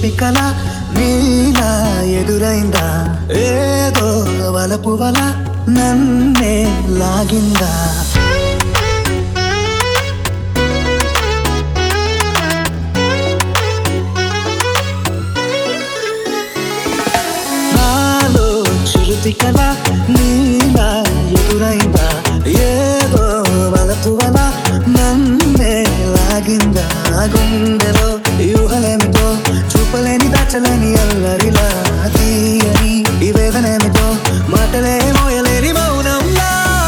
చిలిపి కల నీలా ఎదురైందా ఏదో వలపు వల నన్నే లాగిందా నాలో చిరుతి కల నీలా ఎదురైందా ఏదో వలపు వల నన్నే లాగిందా గుండెలో యూహలేమిటో చూపలేని దాచలేని అల్లరిలా తీయని ఈ వేదనేమిటో మాటలే మోయలేని మౌనంలా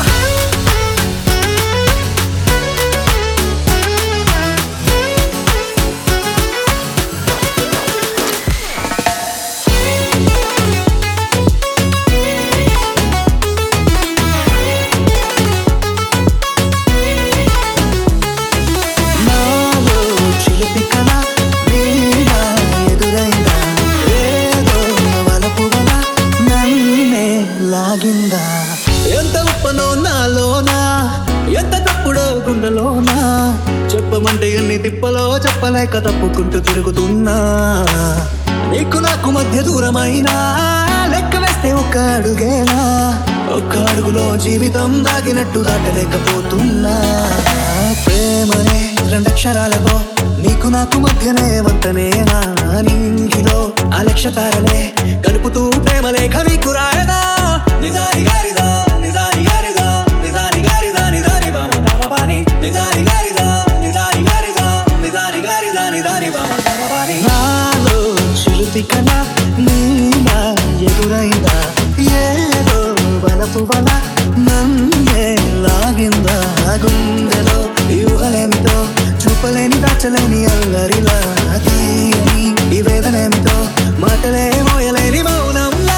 నాలో చిలిపి కల నీలా ఎదురైందా ఏదో వలపు వల నన్నే లాగిందా ఎంత ఉప్పనో నాలోనా ఎంత తప్పుడో గుండెలోనా చెప్పమంటే ఎన్ని తిప్పలో చెప్పలేక తప్పుకుంటూ తిరుగుతున్నా నీకు నాకు మధ్య దూరమైనా లెక్క వేస్తే ఒక్క అడుగేనా ఒక్క అడుగులో జీవితం దాగినట్టు దాటలేకపోతున్నా ప్రేమనే రెండక్షరాలతో నీకు నాకు మధ్యనే వంతనేనా నింగిలో అలక్షతారలే కలుపుతూ ప్రేమ లేఖ నీకు రాయదా నిజాని గారిదా నిజాని గారిదా నిజాని గారిదా నిజాని బామ బాబాని నిజాని గారిదా నిజాని గారిదా నిజాని గారిదా నిజాని బామ బాబాని నాలో చిరుతి కళ నీలా ఎదురైందా ఏదో వలపు వల నన్నే లాగిందా గుండెలో యూహలేమిటో చూపలేని దాచలేని అల్లరిలా తీయని ఈ వేదనేమిటో మాటలే మోయలేని మౌనంలా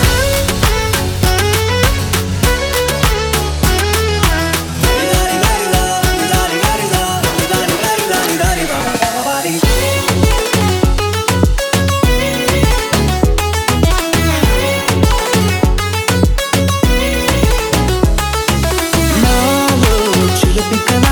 నిజాని గారిదా, నిజాని గారిదా, నిజాని గారిదా, నిజాని బాబా బాబాని. నాలో చిలిపి కళ